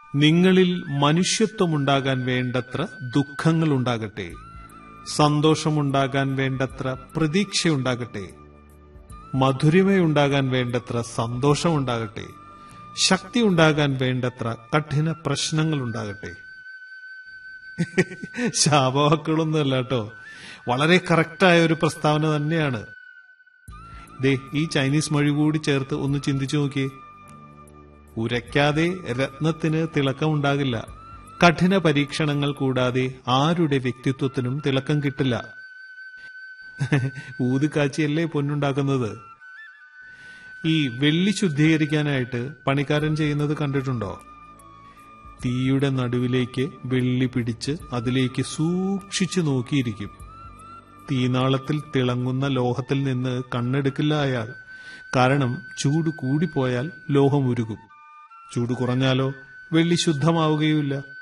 നിങ്ങളിൽ മനുഷ്യത്വമുണ്ടാകാൻ വേണ്ടത്ര ദുഃഖങ്ങളുണ്ടാകട്ടെ സന്തോഷമുണ്ടാകാൻ വേണ്ടത്ര പ്രതീക്ഷയുണ്ടാകട്ടെ മധുരിമയുണ്ടാകാൻ വേണ്ടത്ര സന്തോഷമുണ്ടാകട്ടെ ശക്തി ഉണ്ടാകാൻ വേണ്ടത്ര കഠിന പ്രശ്നങ്ങളുണ്ടാകട്ടെ ശാപവാക്കുകളൊന്നുമല്ല കേട്ടോ വളരെ കറക്റ്റായ ഒരു പ്രസ്താവന തന്നെയാണ് ദേ ഈ ചൈനീസ് മൊഴി കൂടി ചേർത്ത് ഒന്ന് ചിന്തിച്ചു നോക്കിയേ ഉരയ്ക്കാതെ രത്നത്തിന് തിളക്കമുണ്ടാകില്ല കഠിന പരീക്ഷണങ്ങൾ കൂടാതെ ആരുടെ വ്യക്തിത്വത്തിനും തിളക്കം കിട്ടില്ല ഊതുകാച്ചിയല്ലേ പൊന്നുണ്ടാക്കുന്നത് ഈ വെള്ളി ശുദ്ധീകരിക്കാനായിട്ട് പണിക്കാരൻ ചെയ്യുന്നത് കണ്ടിട്ടുണ്ടോ തീയുടെ നടുവിലേക്ക് വെള്ളി പിടിച്ച് അതിലേക്ക് സൂക്ഷിച്ചു നോക്കിയിരിക്കും തീനാളത്തിൽ തിളങ്ങുന്ന ലോഹത്തിൽ നിന്ന് കണ്ണെടുക്കില്ല അയാൾ കാരണം ചൂട് കൂടിപ്പോയാൽ ലോഹം ഉരുകും ചൂട് കുറഞ്ഞാലോ വെള്ളി ശുദ്ധമാവുകയുമില്ല